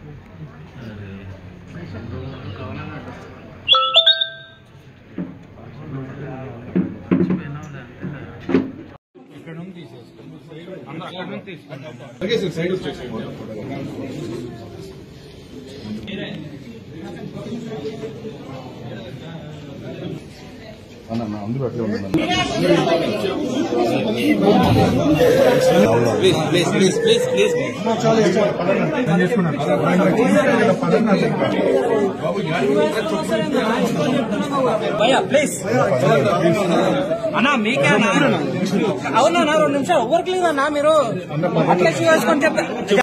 అన్న అందరూ అట్లే ఉన్నాను భయ్యా ప్లీజ్ అన్నా మీకే అన్నా అవునా రెండు నిమిషాలు ఎవరికి లేదన్నా మీరు అట్లా వేసుకొని చెప్తా